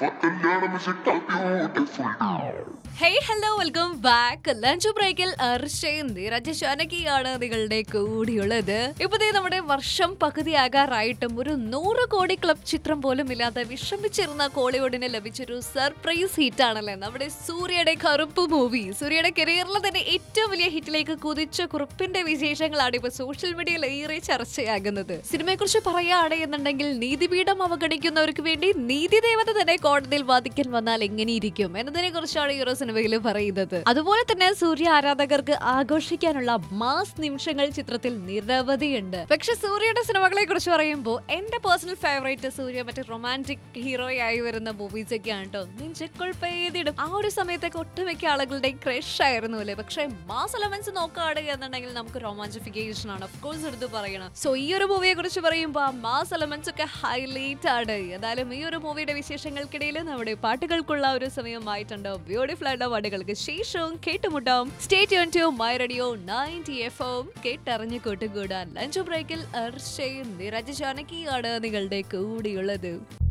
for കല്യാണം is it all beautiful? Hey hello welcome back lunch ബ്രേക്കിൽ അർഷയും നീരജ് ഷാനകിയാണ് നിങ്ങളുടെ കൂടിയുള്ളത് ഇപ്പൊ ദേ നമ്മുടെ വർഷം പകുതിയാകാറായിട്ടും ഒരു നൂറ് കോടി ക്ലബ് ചിത്രം പോലും ഇല്ലാതെ വിഷമിച്ചിരുന്ന കോളിവുഡിന് ലഭിച്ചൊരു സർപ്രൈസ് ഹിറ്റ് ആണല്ലേ നമ്മുടെ സൂര്യയുടെ കറുപ്പ് മൂവി സൂര്യയുടെ കരിയറിലെ തന്നെ ഏറ്റവും വലിയ ഹിറ്റിലേക്ക് കുതിച്ച കുറുപ്പിന്റെ വിശേഷങ്ങളാണ് ഇപ്പൊ സോഷ്യൽ മീഡിയയിൽ ഏറെ ചർച്ചയാകുന്നത് സിനിമയെ കുറിച്ച് പറയുകയാണ് എന്നുണ്ടെങ്കിൽ നീതിപീഠം അവഗണിക്കുന്നവർക്ക് വേണ്ടി നീതി ദേവത തന്നെ കോടതിയിൽ വാദിക്കാൻ വന്നാൽ എങ്ങനെയിരിക്കും എന്നതിനെ കുറിച്ചാണ് ഈ ഒരു സിനിമയിൽ പറയുന്നത് അതുപോലെ തന്നെ സൂര്യ ആരാധകർക്ക് ആഘോഷിക്കാനുള്ള മാസ് നിമിഷങ്ങൾ ചിത്രത്തിൽ നിരവധിയുണ്ട് പക്ഷെ സൂര്യയുടെ സിനിമകളെ കുറിച്ച് പറയുമ്പോൾ എന്റെ പേഴ്സണൽ ഫേവറേറ്റ് സൂര്യ മറ്റേ റൊമാൻറ്റിക് ഹീറോയായി വരുന്ന മൂവീസ് ഒക്കെയാണ് കേട്ടോ നെഞ്ചിക്കുൾ പെയ്തിടും ആ ഒരു സമയത്തൊക്കെ ഒട്ടുമിക്ക ആളുകളുടെ ക്രഷ് ആയിരുന്നു അല്ലേ പക്ഷെ മാസ് എലമെന്റ്സ് നോക്കുകയാണ് എന്നുണ്ടെങ്കിൽ നമുക്ക് റൊമാൻറ്റിഫിക്കേഷൻ ആണ് ഓഫ് കോഴ്സ് എടുത്ത് പറയണം സോ ഈ ഒരു മൂവിയെ കുറിച്ച് പറയുമ്പോൾ ആ മാസ് എലമെന്റ്സ് ഒക്കെ ഹൈലൈറ്റ് ആണ് ഏതായാലും ഈ ഒരു മൂവിയുടെ വിശേഷങ്ങൾക്കിടയിൽ നമ്മുടെ പാട്ടുകൾക്കുള്ള ഒരു സമയമായിട്ടുണ്ട് ബ്യൂട്ടിഫുൾ ആയിട്ടുള്ള പാട്ടുകൾക്ക് ശേഷവും കേട്ടുമുട്ടാം സ്റ്റേറ്റ് യോൺ to my radio ninety F M കേട്ടറിഞ്ഞ് കൂട്ടുകൂടാൻ ലഞ്ച് ബ്രേക്കിൽ അർഷയും നിരജ് ജാനകിയാണ് നിങ്ങളുടെ കൂടിയുള്ളത്